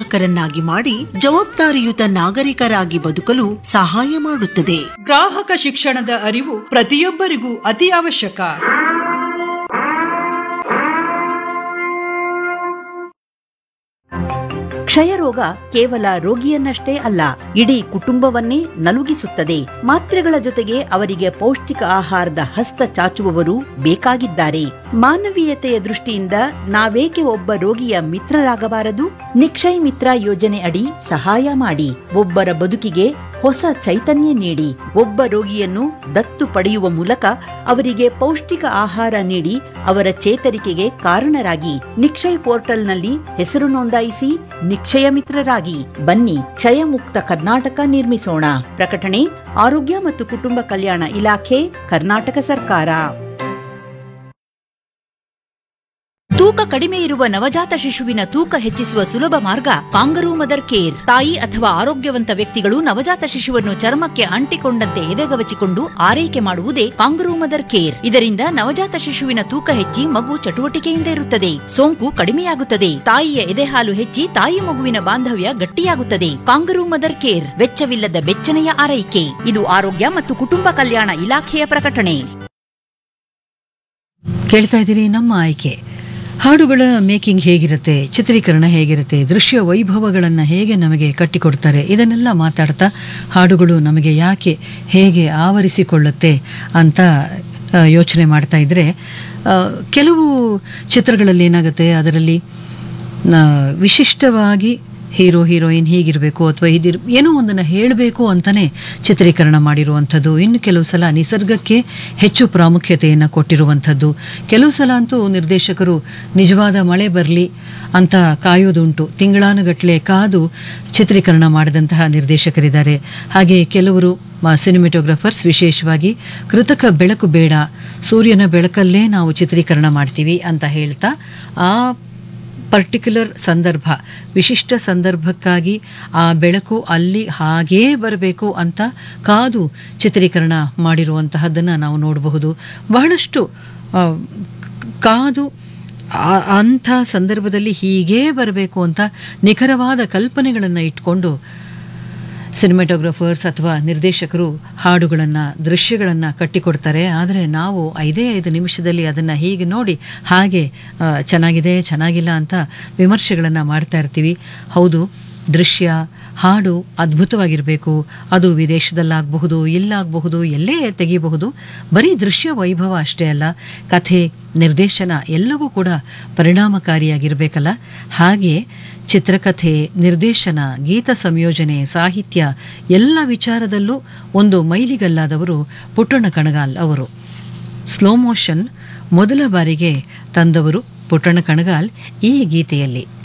ಗ್ರಾಹಕರನ್ನಾಗಿ ಮಾಡಿ ಜವಾಬ್ದಾರಿಯುತ ನಾಗರಿಕರಾಗಿ ಬದುಕಲು ಸಹಾಯ ಮಾಡುತ್ತದೆ ಗ್ರಾಹಕ ಶಿಕ್ಷಣದ ಅರಿವು ಪ್ರತಿಯೊಬ್ಬರಿಗೂ ಅತಿ ಅವಶ್ಯಕ ಕ್ಷಯರೋಗ ಕೇವಲ ರೋಗಿಯನ್ನಷ್ಟೇ ಅಲ್ಲ ಇಡೀ ಕುಟುಂಬವನ್ನೇ ನಲುಗಿಸುತ್ತದೆ ಮಾತ್ರೆಗಳ ಜೊತೆಗೆ ಅವರಿಗೆ ಪೌಷ್ಟಿಕ ಆಹಾರದ ಹಸ್ತ ಚಾಚುವವರು ಬೇಕಾಗಿದ್ದಾರೆ ಮಾನವೀಯತೆಯ ದೃಷ್ಟಿಯಿಂದ ನಾವೇಕೆ ಒಬ್ಬ ರೋಗಿಯ ಮಿತ್ರರಾಗಬಾರದು ನಿಕ್ಷಯ್ ಮಿತ್ರ ಯೋಜನೆ ಅಡಿ ಸಹಾಯ ಮಾಡಿ ಒಬ್ಬರ ಬದುಕಿಗೆ ಹೊಸ ಚೈತನ್ಯ ನೀಡಿ ಒಬ್ಬ ರೋಗಿಯನ್ನು ದತ್ತು ಪಡೆಯುವ ಮೂಲಕ ಅವರಿಗೆ ಪೌಷ್ಟಿಕ ಆಹಾರ ನೀಡಿ ಅವರ ಚೇತರಿಕೆಗೆ ಕಾರಣರಾಗಿ ನಿಕ್ಷಯ್ ಪೋರ್ಟಲ್ನಲ್ಲಿ ಹೆಸರು ನೋಂದಾಯಿಸಿ ನಿಕ್ಷಯ ಮಿತ್ರರಾಗಿ ಬನ್ನಿ ಕ್ಷಯಮುಕ್ತ ಕರ್ನಾಟಕ ನಿರ್ಮಿಸೋಣ ಪ್ರಕಟಣೆ ಆರೋಗ್ಯ ಮತ್ತು ಕುಟುಂಬ ಕಲ್ಯಾಣ ಇಲಾಖೆ ಕರ್ನಾಟಕ ಸರ್ಕಾರ ತೂಕ ಕಡಿಮೆ ಇರುವ ನವಜಾತ ಶಿಶುವಿನ ತೂಕ ಹೆಚ್ಚಿಸುವ ಸುಲಭ ಮಾರ್ಗ ಕಾಂಗರೂ ಮದರ್ ಕೇರ್ ತಾಯಿ ಅಥವಾ ಆರೋಗ್ಯವಂತ ವ್ಯಕ್ತಿಗಳು ನವಜಾತ ಶಿಶುವನ್ನು ಚರ್ಮಕ್ಕೆ ಅಂಟಿಕೊಂಡಂತೆ ಎದೆಗವಚಿಕೊಂಡು ಆರೈಕೆ ಮಾಡುವುದೇ ಕಾಂಗರೂ ಮದರ್ ಕೇರ್ ಇದರಿಂದ ನವಜಾತ ಶಿಶುವಿನ ತೂಕ ಹೆಚ್ಚಿ ಮಗು ಚಟುವಟಿಕೆಯಿಂದ ಇರುತ್ತದೆ ಸೋಂಕು ಕಡಿಮೆಯಾಗುತ್ತದೆ ತಾಯಿಯ ಎದೆಹಾಲು ಹೆಚ್ಚಿ ತಾಯಿ ಮಗುವಿನ ಬಾಂಧವ್ಯ ಗಟ್ಟಿಯಾಗುತ್ತದೆ ಕಾಂಗರೂ ಮದರ್ ಕೇರ್ ವೆಚ್ಚವಿಲ್ಲದ ಬೆಚ್ಚನೆಯ ಆರೈಕೆ ಇದು ಆರೋಗ್ಯ ಮತ್ತು ಕುಟುಂಬ ಕಲ್ಯಾಣ ಇಲಾಖೆಯ ಪ್ರಕಟಣೆ ಕೇಳ್ತಾ ಇದ್ದೀರಿ ನಮ್ಮ ಆಯ್ಕೆ ಹಾಡುಗಳ ಮೇಕಿಂಗ್ ಹೇಗಿರುತ್ತೆ ಚಿತ್ರೀಕರಣ ಹೇಗಿರುತ್ತೆ ದೃಶ್ಯ ವೈಭವಗಳನ್ನು ಹೇಗೆ ನಮಗೆ ಕಟ್ಟಿಕೊಡ್ತಾರೆ ಇದನ್ನೆಲ್ಲ ಮಾತಾಡ್ತಾ ಹಾಡುಗಳು ನಮಗೆ ಯಾಕೆ ಹೇಗೆ ಆವರಿಸಿಕೊಳ್ಳುತ್ತೆ ಅಂತ ಆ, ಯೋಚನೆ ಮಾಡ್ತಾ ಇದ್ದರೆ ಆ, ಕೆಲವು ಚಿತ್ರಗಳಲ್ಲಿ ಏನಾಗುತ್ತೆ ಅದರಲ್ಲಿ ಆ, ವಿಶಿಷ್ಟವಾಗಿ ಹೀರೋ ಹೀರೋಯಿನ್ ಹೀಗಿರಬೇಕು ಅಥವಾ ಇದಿರ್ ಏನೋ ಒಂದನ್ನು ಹೇಳಬೇಕು ಅಂತಲೇ ಚಿತ್ರೀಕರಣ ಮಾಡಿರುವಂಥದ್ದು ಇನ್ನು ಕೆಲವು ಸಲ ನಿಸರ್ಗಕ್ಕೆ ಹೆಚ್ಚು ಪ್ರಾಮುಖ್ಯತೆಯನ್ನು ಕೊಟ್ಟಿರುವಂಥದ್ದು ಕೆಲವು ಸಲ ಅಂತೂ ನಿರ್ದೇಶಕರು ನಿಜವಾದ ಮಳೆ ಬರಲಿ ಅಂತ ಕಾಯೋದುಂಟು ತಿಂಗಳಾನುಗಟ್ಟಲೆ ಕಾದು ಚಿತ್ರೀಕರಣ ಮಾಡಿದಂತಹ ನಿರ್ದೇಶಕರಿದ್ದಾರೆ ಹಾಗೆ ಕೆಲವರು ಸಿನಿಮೆಟೋಗ್ರಫರ್ಸ್ ವಿಶೇಷವಾಗಿ ಕೃತಕ ಬೆಳಕು ಬೇಡ ಸೂರ್ಯನ ಬೆಳಕಲ್ಲೇ ನಾವು ಚಿತ್ರೀಕರಣ ಮಾಡ್ತೀವಿ ಅಂತ ಹೇಳ್ತಾ ಆ ಪರ್ಟಿಕ್ಯುಲರ್ ಸಂದರ್ಭ ವಿಶಿಷ್ಟ ಸಂದರ್ಭಕ್ಕಾಗಿ ಆ ಬೆಳಕು ಅಲ್ಲಿ ಹಾಗೇ ಬರಬೇಕು ಅಂತ ಕಾದು ಚಿತ್ರೀಕರಣ ಮಾಡಿರುವಂತಹದ್ದನ್ನು ನಾವು ನೋಡಬಹುದು ಬಹಳಷ್ಟು ಆ, ಕಾದು ಆ- ಅಂಥ ಸಂದರ್ಭದಲ್ಲಿ ಹೀಗೇ ಬರಬೇಕು ಅಂತ ನಿಖರವಾದ ಕಲ್ಪನೆಗಳನ್ನು ಇಟ್ಕೊಂಡು ಸಿನಿಮಾಟೋಗ್ರಫರ್ಸ್ ಅಥವಾ ನಿರ್ದೇಶಕರು ಹಾಡುಗಳನ್ನು ದೃಶ್ಯಗಳನ್ನು ಕಟ್ಟಿಕೊಡ್ತಾರೆ ಆದರೆ ನಾವು ಐದೇ ಐದು ನಿಮಿಷದಲ್ಲಿ ಅದನ್ನು ಹೀಗೆ ನೋಡಿ ಹಾಗೆ ಆ, ಚೆನ್ನಾಗಿದೆ ಚೆನ್ನಾಗಿಲ್ಲ ಅಂತ ವಿಮರ್ಶೆಗಳನ್ನು ಮಾಡ್ತಾ ಇರ್ತೀವಿ ಹೌದು ದೃಶ್ಯ ಹಾಡು ಅದ್ಭುತವಾಗಿರಬೇಕು ಅದು ವಿದೇಶದಲ್ಲಾಗಬಹುದು ಇಲ್ಲಾಗಬಹುದು ಎಲ್ಲೇ ತೆಗಿಬಹುದು ಬರೀ ದೃಶ್ಯ ವೈಭವ ಅಷ್ಟೇ ಅಲ್ಲ ಕಥೆ ನಿರ್ದೇಶನ ಎಲ್ಲವೂ ಕೂಡ ಪರಿಣಾಮಕಾರಿಯಾಗಿರಬೇಕಲ್ಲ ಹಾಗೆ ಚಿತ್ರಕಥೆ ನಿರ್ದೇಶನ ಗೀತ ಸಂಯೋಜನೆ ಸಾಹಿತ್ಯ ಎಲ್ಲ ವಿಚಾರದಲ್ಲೂ ಒಂದು ಮೈಲಿಗಲ್ಲಾದವರು ಪುಟ್ಟಣ ಕಣಗಾಲ್ ಅವರು ಸ್ಲೋ ಮೋಷನ್ ಮೊದಲ ಬಾರಿಗೆ ತಂದವರು ಪುಟ್ಟಣ ಕಣಗಾಲ್ ಈ ಗೀತೆಯಲ್ಲಿ